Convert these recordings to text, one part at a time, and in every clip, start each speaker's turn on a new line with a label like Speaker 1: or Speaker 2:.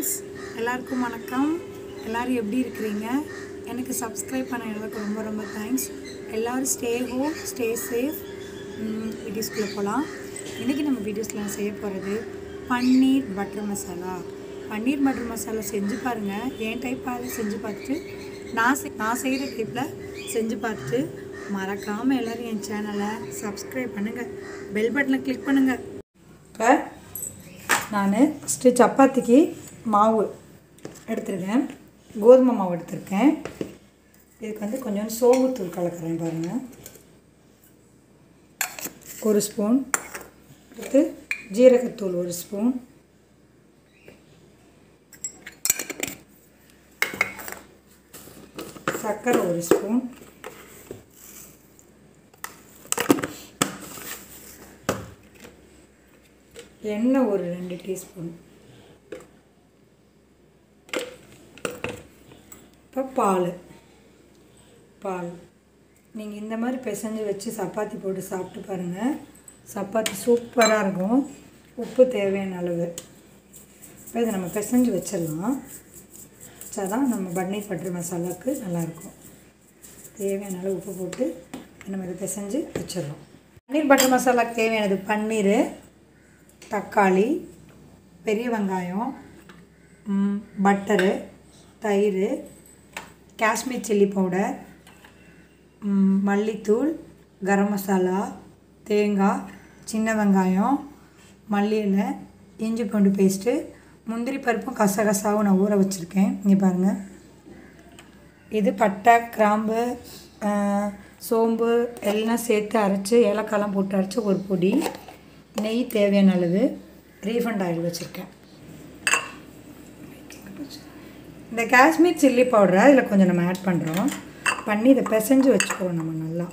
Speaker 1: friends எல்லாருக்கும் வணக்கம் எல்லோரும் எப்படி இருக்கிறீங்க எனக்கு சப்ஸ்கிரைப் பண்ண எனக்கு ரொம்ப ரொம்ப தேங்க்ஸ் எல்லோரும் ஸ்டே ஹோம் ஸ்டே சேஃப் வீடியோஸ்குள்ளே போகலாம் இன்றைக்கி நம்ம வீடியோஸில் செய்ய போகிறது பன்னீர் பட்டர் மசாலா பன்னீர் பட்டர் மசாலா செஞ்சு பாருங்கள் என் டைப்பாக செஞ்சு பார்த்துட்டு நான் செய் நான் செய்கிற டைப்பில் செஞ்சு பார்த்துட்டு மறக்காமல் எல்லோரும் என் சேனலை சப்ஸ்கிரைப் பண்ணுங்கள் பெல் பட்டனை கிளிக் பண்ணுங்கள் இப்போ நான் ஃபஸ்ட்டு சப்பாத்திக்கு மாவு எடுத்துருக்கேன் கோதுமை மாவு எடுத்திருக்கேன் இதுக்கு வந்து கொஞ்சம் சோம்புத்தூள் கலக்கிறேன் பாருங்கள் ஒரு ஸ்பூன் அடுத்து ஜீரகத்தூள் ஒரு ஸ்பூன் சர்க்கரை ஒரு ஸ்பூன் எண்ணெய் ஒரு ரெண்டு டீஸ்பூன் இப்போ பால் பால் நீங்கள் இந்த மாதிரி பிசைஞ்சு வச்சு சப்பாத்தி போட்டு சாப்பிட்டு பாருங்கள் சப்பாத்தி சூப்பராக இருக்கும் உப்பு தேவையான அளவு இப்போ இதை நம்ம பிசைஞ்சு வச்சிடலாம் வச்சாதான் நம்ம பன்னீர் பட்டர் மசாலாவுக்கு நல்லாயிருக்கும் தேவையான அளவு உப்பு போட்டு நம்ம இதை பிசைஞ்சு வச்சிடறோம் பன்னீர் பட்டர் மசாலாவுக்கு தேவையானது பன்னீர் தக்காளி பெரிய வெங்காயம் ம், பட்டரு தயிர் காஷ்மீர் சில்லி பவுடர் ம், மல்லித்தூள் கரம் மசாலா தேங்காய் சின்ன வெங்காயம் மல்லி இலை இஞ்சி பூண்டு பேஸ்ட்டு முந்திரி பருப்பும் கசகசாவும் நான் ஊற வச்சுருக்கேன் இங்கே பாருங்கள் இது பட்டை கிராம்பு ஆஹ், சோம்பு எல்லாம் சேர்த்து அரைச்சி ஏலக்காய்லாம் போட்டு அரைச்சி ஒரு பொடி நெய் தேவையான அளவு ரீஃபண்ட் ஆயில் வச்சுருக்கேன் இந்த காஷ்மீர் சில்லி பவுடரை இதில் கொஞ்சம் நம்ம ஆட் பண்ணுறோம் பண்ணி இதை பிசைஞ்சு வச்சுக்குவோம் நம்ம நல்லா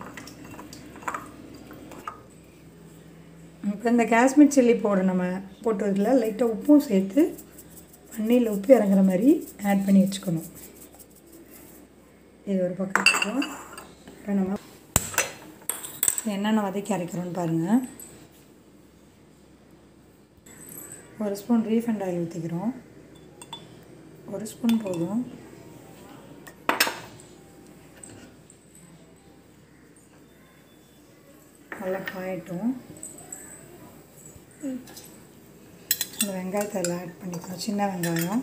Speaker 1: இப்போ இந்த காஷ்மீர் சில்லி பவுடர் நம்ம போட்டதில் லைட்டாக உப்பும் சேர்த்து பன்னீரில் உப்பு இறங்குற மாதிரி ஆட் பண்ணி வச்சுக்கணும் இது ஒரு பக்கம் வச்சுக்கோம் இப்போ நம்ம என்னென்ன வதக்கி அரைக்கிறோன்னு பாருங்கள் ஒரு ஸ்பூன் ரீஃபண்ட் ஆயில் ஊற்றிக்கிறோம் ஒரு ஸ்பூன் போதும் நல்லா காயட்டும் இந்த வெங்காயத்தை எல்லாம் ஆட் பண்ணிக்கிறோம் சின்ன வெங்காயம்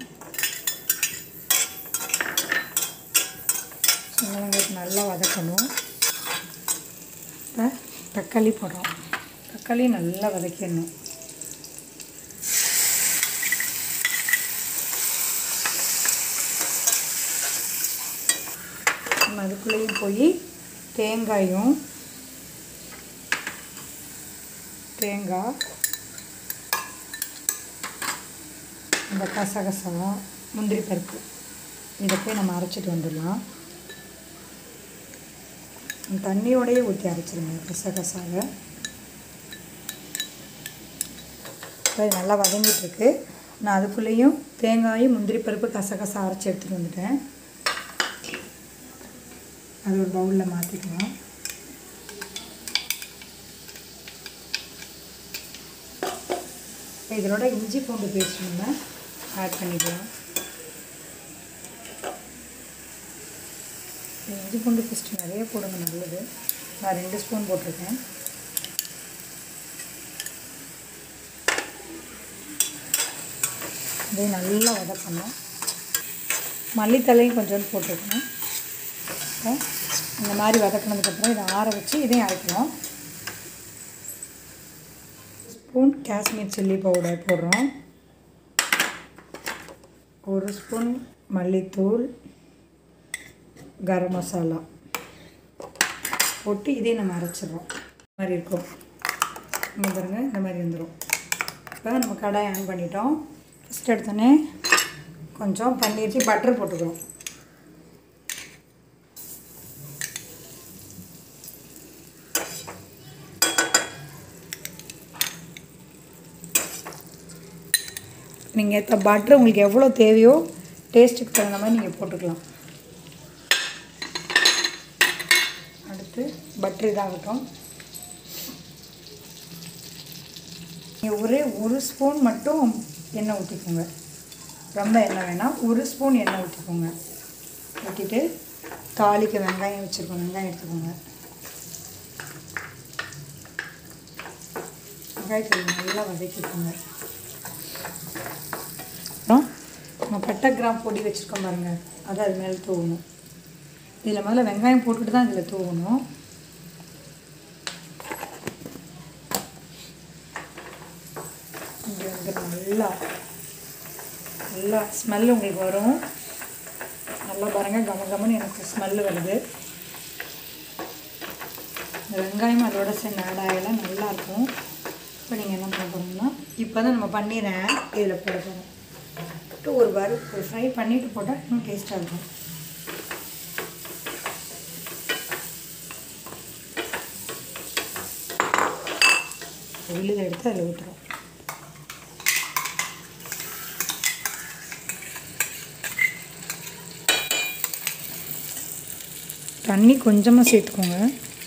Speaker 1: சின்ன வெங்காயத்தை நல்லா வதக்கணும் இப்போ தக்காளி போடுறோம் தக்காளி நல்லா வதக்கிடணும் நம்ம அதுக்குள்ளேயும் போய் தேங்காயும் தேங்காய் இந்த கசகசா முந்திரி பருப்பு இதை போய் நம்ம அரைச்சிட்டு வந்துடலாம் தண்ணியோடையே ஊற்றி அரைச்சிருங்க கசகசாவை இப்போ இது நல்லா வதங்கிட்டுருக்கு நான் அதுக்குள்ளேயும் தேங்காயும் முந்திரி பருப்பு கசகசா அரைச்சி எடுத்துகிட்டு வந்துட்டேன் அது ஒரு பவுலில் மாற்றிக்கலாம் இப்போ இதோட இஞ்சி பூண்டு பேஸ்ட் நம்ம ஆட் பண்ணிக்கலாம் இந்த இஞ்சி பூண்டு பேஸ்ட் நிறைய போடுங்க நல்லது நான் ரெண்டு ஸ்பூன் போட்டிருக்கேன் இதே நல்லா வதக்கணும் மல்லித்தலையும் கொஞ்சோண்டு போட்டிருக்கேன் இப்போ இந்த மாதிரி வதக்கினதுக்கப்புறம் இதை ஆற வச்சு இதையும் அரைக்கிறோம் ஸ்பூன் காஷ்மீர் சில்லி பவுடர் போடுறோம் ஒரு ஸ்பூன் மல்லித்தூள் கரம் மசாலா போட்டு இதையும் நம்ம அரைச்சிடுறோம் இந்த மாதிரி இருக்கும் இங்கே பாருங்கள் இந்த மாதிரி வந்துடும் இப்போ நம்ம கடாய் ஆன் பண்ணிட்டோம் ஃபஸ்ட் எடுத்தோடனே கொஞ்சம் பன்னீர் பட்டர் போட்டுக்கிறோம் நீங்கள் இப்போ பட்ரு உங்களுக்கு எவ்வளோ தேவையோ டேஸ்ட்டுக்கு தகுந்த மாதிரி நீங்கள் போட்டுக்கலாம் அடுத்து பட்ரு இதாகட்டும் நீங்கள் ஒரே ஒரு ஸ்பூன் மட்டும் எண்ணெய் ஊற்றிக்கோங்க ரொம்ப எண்ணெய் வேணாம் ஒரு ஸ்பூன் எண்ணெய் ஊற்றிக்கோங்க ஊற்றிட்டு தாளிக்க வெங்காயம் வச்சுருக்கோம் வெங்காயம் எடுத்துக்கோங்க வெங்காயத்தை நல்லா வதக்கிக்கோங்க அப்புறம் நம்ம பட்டை கிராம் பொடி வச்சுருக்கோம் பாருங்கள் அதை அது மேலே தூவணும் இதில் முதல்ல வெங்காயம் போட்டுட்டு தான் இதில் தூவணும் இங்கே வந்து நல்லா நல்லா ஸ்மெல் உங்களுக்கு வரும் நல்லா பாருங்கள் கம கமன்னு எனக்கு ஸ்மெல்லு வருது இந்த வெங்காயம் அதோட சேர்ந்து ஆட் ஆகலாம் நல்லாயிருக்கும் இப்போ நீங்கள் என்ன பண்ண போகிறீங்கன்னா இப்போ தான் நம்ம பன்னீரை இதில் போட போகிறோம் போட்டு ஒரு வறு ஒரு ஃப்ரை பண்ணிவிட்டு போட்டால் இன்னும் டேஸ்ட்டாக இருக்கும் விழுத எடுத்து அதில் ஊற்றுறோம் தண்ணி கொஞ்சமாக சேர்த்துக்கோங்க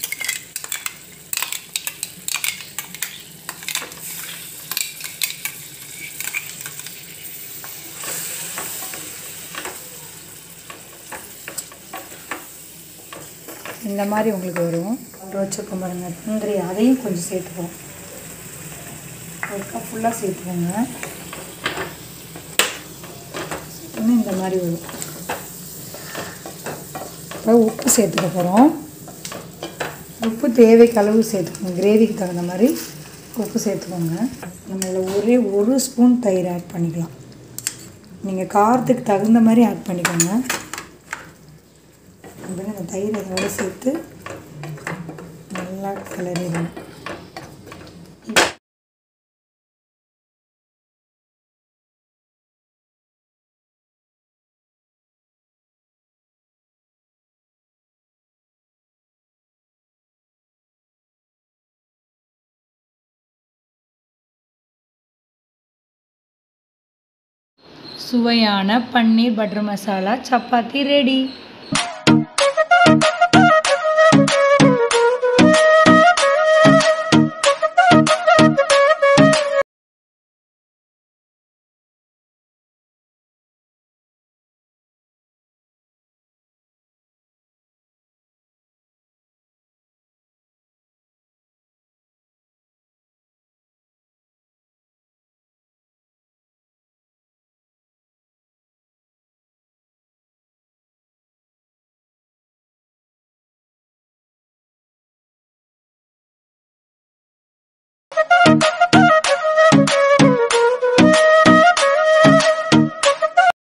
Speaker 1: இந்த மாதிரி உங்களுக்கு வரும் வச்சுருக்கோம் பாருங்கள் முந்திரி அதையும் கொஞ்சம் சேர்த்துப்போம் ஒரு கப் ஃபுல்லாக சேர்த்துக்கோங்க சேர்த்தோன்னே இந்த மாதிரி வரும் இப்போ உப்பு சேர்த்துக்க போகிறோம் உப்பு தேவைக்கு அளவு சேர்த்துக்கோங்க கிரேவிக்கு தகுந்த மாதிரி உப்பு சேர்த்துக்கோங்க நம்ம இதில் ஒரே ஒரு ஸ்பூன் தயிர் ஆட் பண்ணிக்கலாம் நீங்கள் காரத்துக்கு தகுந்த மாதிரி ஆட் பண்ணிக்கோங்க அப்படின்னு அந்த தயிர் அதோட சேர்த்து நல்லா கிளறிடணும்
Speaker 2: சுவையான பன்னீர் பட்டர் மசாலா சப்பாத்தி ரெடி